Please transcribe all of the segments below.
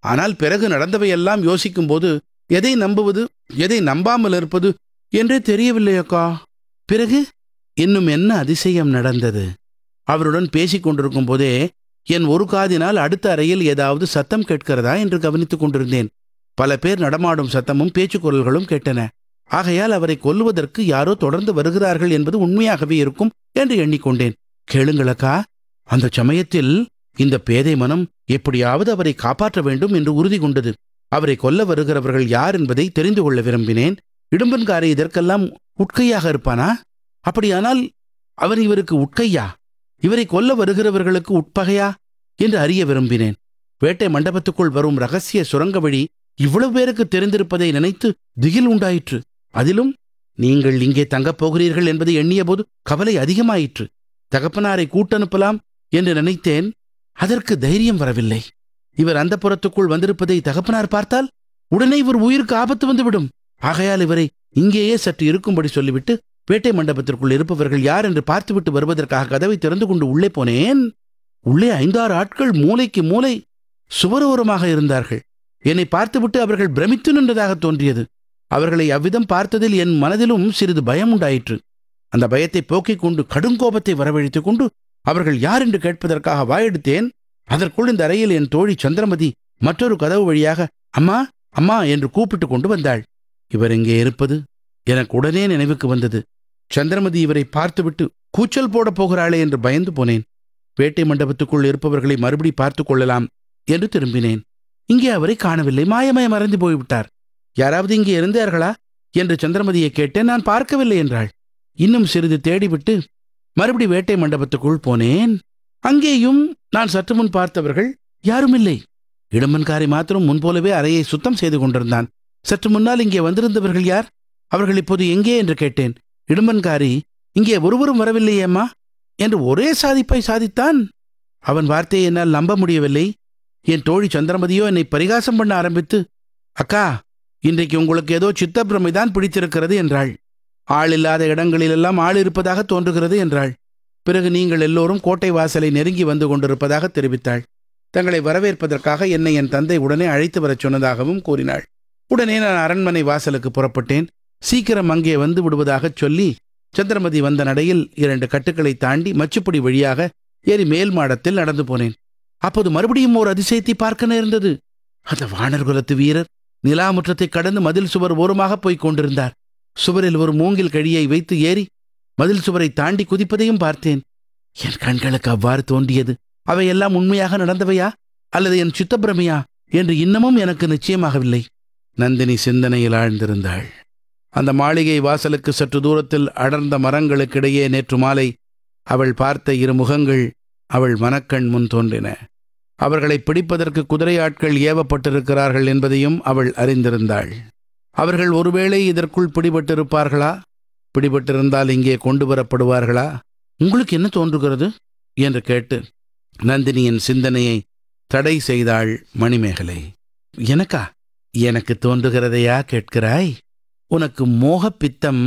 ஆனால் பிறகு நடந்தவையெல்லாம் யோசிக்கும்போது எதை நம்புவது எதை நம்பாமல் இருப்பது என்றே தெரியவில்லை அக்கா பிறகு இன்னும் என்ன அதிசயம் நடந்தது அவருடன் பேசிக் கொண்டிருக்கும் போதே என் ஒரு காதினால் அடுத்த அறையில் ஏதாவது சத்தம் கேட்கிறதா என்று கவனித்துக் கொண்டிருந்தேன் பல பேர் நடமாடும் சத்தமும் பேச்சுக் குரல்களும் கேட்டன ஆகையால் அவரை கொல்லுவதற்கு யாரோ தொடர்ந்து வருகிறார்கள் என்பது உண்மையாகவே இருக்கும் என்று எண்ணிக்கொண்டேன் கேளுங்களக்கா அந்த சமயத்தில் இந்த பேதை மனம் எப்படியாவது அவரை காப்பாற்ற வேண்டும் என்று உறுதி கொண்டது அவரை கொல்ல வருகிறவர்கள் யார் என்பதை தெரிந்து கொள்ள விரும்பினேன் இடும்பன்காரை இதற்கெல்லாம் உட்கையாக இருப்பானா அப்படியானால் அவர் இவருக்கு உட்கையா இவரை கொல்ல வருகிறவர்களுக்கு உட்பகையா என்று அறிய விரும்பினேன் வேட்டை மண்டபத்துக்குள் வரும் ரகசிய சுரங்க வழி இவ்வளவு பேருக்கு தெரிந்திருப்பதை நினைத்து திகில் உண்டாயிற்று அதிலும் நீங்கள் இங்கே தங்கப் போகிறீர்கள் என்பதை எண்ணியபோது கவலை அதிகமாயிற்று தகப்பனாரை கூட்டனுப்பலாம் என்று நினைத்தேன் அதற்கு தைரியம் வரவில்லை இவர் அந்த புறத்துக்குள் வந்திருப்பதை தகப்பனார் பார்த்தால் உடனே இவர் உயிருக்கு ஆபத்து வந்துவிடும் ஆகையால் இவரை இங்கேயே சற்று இருக்கும்படி சொல்லிவிட்டு பேட்டை மண்டபத்திற்குள் இருப்பவர்கள் யார் என்று பார்த்துவிட்டு வருவதற்காக கதவை திறந்து கொண்டு உள்ளே போனேன் உள்ளே ஐந்தாறு ஆட்கள் மூலைக்கு மூலை சுவரோரமாக இருந்தார்கள் என்னை பார்த்துவிட்டு அவர்கள் பிரமித்து நின்றதாக தோன்றியது அவர்களை அவ்விதம் பார்த்ததில் என் மனதிலும் சிறிது பயம் உண்டாயிற்று அந்த பயத்தை போக்கிக் கொண்டு கடுங்கோபத்தை வரவழைத்துக் கொண்டு அவர்கள் யார் என்று கேட்பதற்காக வாயெடுத்தேன் அதற்குள் இந்த அறையில் என் தோழி சந்திரமதி மற்றொரு கதவு வழியாக அம்மா அம்மா என்று கூப்பிட்டு கொண்டு வந்தாள் இவர் இங்கே இருப்பது எனக்கு உடனே நினைவுக்கு வந்தது சந்திரமதி இவரை பார்த்துவிட்டு கூச்சல் போடப் போகிறாளே என்று பயந்து போனேன் வேட்டை மண்டபத்துக்குள் இருப்பவர்களை மறுபடி பார்த்துக் கொள்ளலாம் என்று திரும்பினேன் இங்கே அவரை காணவில்லை மாயமய மறைந்து போய்விட்டார் யாராவது இங்கே இருந்தார்களா என்று சந்திரமதியை கேட்டேன் நான் பார்க்கவில்லை என்றாள் இன்னும் சிறிது தேடிவிட்டு மறுபடி வேட்டை மண்டபத்துக்குள் போனேன் அங்கேயும் நான் சற்று முன் பார்த்தவர்கள் யாரும் இல்லை இளமன்காரி மாத்திரம் முன்போலவே அறையை சுத்தம் செய்து கொண்டிருந்தான் சற்று முன்னால் இங்கே வந்திருந்தவர்கள் யார் அவர்கள் இப்போது எங்கே என்று கேட்டேன் இடும்பன்காரி இங்கே ஒருவரும் வரவில்லையேம்மா என்று ஒரே சாதிப்பை சாதித்தான் அவன் வார்த்தையை என்னால் நம்ப முடியவில்லை என் தோழி சந்திரமதியோ என்னை பரிகாசம் பண்ண ஆரம்பித்து அக்கா இன்றைக்கு உங்களுக்கு ஏதோ சித்தப்பிரமைதான் பிடித்திருக்கிறது என்றாள் ஆள் இல்லாத இடங்களிலெல்லாம் ஆள் இருப்பதாக தோன்றுகிறது என்றாள் பிறகு நீங்கள் எல்லோரும் கோட்டை வாசலை நெருங்கி வந்து கொண்டிருப்பதாக தெரிவித்தாள் தங்களை வரவேற்பதற்காக என்னை என் தந்தை உடனே அழைத்து வரச் சொன்னதாகவும் கூறினாள் உடனே நான் அரண்மனை வாசலுக்கு புறப்பட்டேன் சீக்கிரம் அங்கே வந்து விடுவதாகச் சொல்லி சந்திரமதி வந்த நடையில் இரண்டு கட்டுக்களை தாண்டி மச்சுப்படி வழியாக ஏறி மேல் மாடத்தில் நடந்து போனேன் அப்போது மறுபடியும் ஓர் அதிசயத்தை பார்க்க நேர்ந்தது அந்த வானர் குலத்து வீரர் நிலாமுற்றத்தை கடந்து மதில் சுவர் ஓரமாக போய்க் கொண்டிருந்தார் சுவரில் ஒரு மூங்கில் கழியை வைத்து ஏறி மதில் சுவரை தாண்டி குதிப்பதையும் பார்த்தேன் என் கண்களுக்கு அவ்வாறு தோன்றியது அவையெல்லாம் உண்மையாக நடந்தவையா அல்லது என் சித்தப்பிரமையா என்று இன்னமும் எனக்கு நிச்சயமாகவில்லை நந்தினி சிந்தனையில் ஆழ்ந்திருந்தாள் அந்த மாளிகை வாசலுக்கு சற்று தூரத்தில் அடர்ந்த மரங்களுக்கிடையே நேற்று மாலை அவள் பார்த்த இரு முகங்கள் அவள் மனக்கண் முன் தோன்றின அவர்களை பிடிப்பதற்கு குதிரை ஆட்கள் ஏவப்பட்டிருக்கிறார்கள் என்பதையும் அவள் அறிந்திருந்தாள் அவர்கள் ஒருவேளை இதற்குள் பிடிபட்டிருப்பார்களா பிடிபட்டிருந்தால் இங்கே கொண்டு வரப்படுவார்களா உங்களுக்கு என்ன தோன்றுகிறது என்று கேட்டு நந்தினியின் சிந்தனையை தடை செய்தாள் மணிமேகலை எனக்கா எனக்கு தோன்றுகிறதையா கேட்கிறாய் உனக்கு மோகப் பித்தம்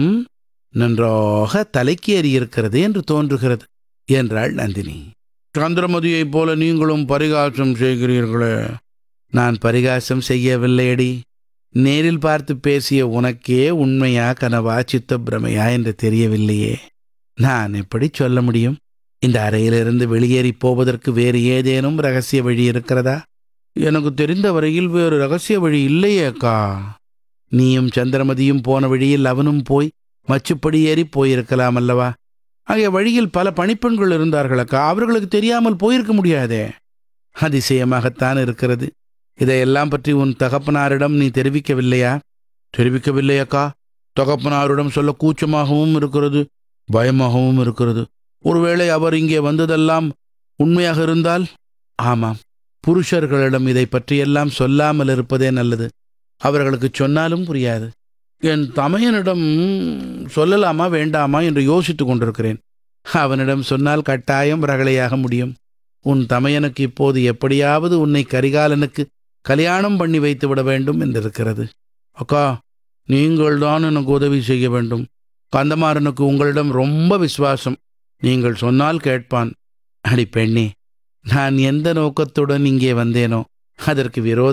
நன்றாக தலைக்கு ஏறியிருக்கிறது என்று தோன்றுகிறது என்றாள் நந்தினி சந்திரமதியைப் போல நீங்களும் பரிகாசம் செய்கிறீர்களே நான் பரிகாசம் செய்யவில்லையடி நேரில் பார்த்து பேசிய உனக்கே உண்மையா கனவா சித்தப்பிரமையா என்று தெரியவில்லையே நான் எப்படி சொல்ல முடியும் இந்த அறையிலிருந்து வெளியேறி போவதற்கு வேறு ஏதேனும் ரகசிய வழி இருக்கிறதா எனக்கு தெரிந்த வரையில் வேறு ரகசிய வழி இல்லையே அக்கா நீயும் சந்திரமதியும் போன வழியில் அவனும் போய் மச்சுப்படி ஏறி போயிருக்கலாம் அல்லவா ஆகிய வழியில் பல பணிப்பெண்கள் இருந்தார்கள் அக்கா அவர்களுக்கு தெரியாமல் போயிருக்க முடியாதே அதிசயமாகத்தான் இருக்கிறது இதையெல்லாம் பற்றி உன் தகப்பனாரிடம் நீ தெரிவிக்கவில்லையா தெரிவிக்கவில்லை அக்கா தகப்பனாரிடம் சொல்ல கூச்சமாகவும் இருக்கிறது பயமாகவும் இருக்கிறது ஒருவேளை அவர் இங்கே வந்ததெல்லாம் உண்மையாக இருந்தால் ஆமாம் புருஷர்களிடம் இதை பற்றியெல்லாம் சொல்லாமல் இருப்பதே நல்லது அவர்களுக்கு சொன்னாலும் புரியாது என் தமையனிடம் சொல்லலாமா வேண்டாமா என்று யோசித்துக் கொண்டிருக்கிறேன் அவனிடம் சொன்னால் கட்டாயம் ரகளையாக முடியும் உன் தமையனுக்கு இப்போது எப்படியாவது உன்னை கரிகாலனுக்கு கல்யாணம் பண்ணி வைத்து விட வேண்டும் என்றிருக்கிறது அக்கா நீங்கள் தான் எனக்கு உதவி செய்ய வேண்டும் கந்தமாறனுக்கு உங்களிடம் ரொம்ப விசுவாசம் நீங்கள் சொன்னால் கேட்பான் அடி பெண்ணே நான் எந்த நோக்கத்துடன் இங்கே வந்தேனோ அதற்கு விரோத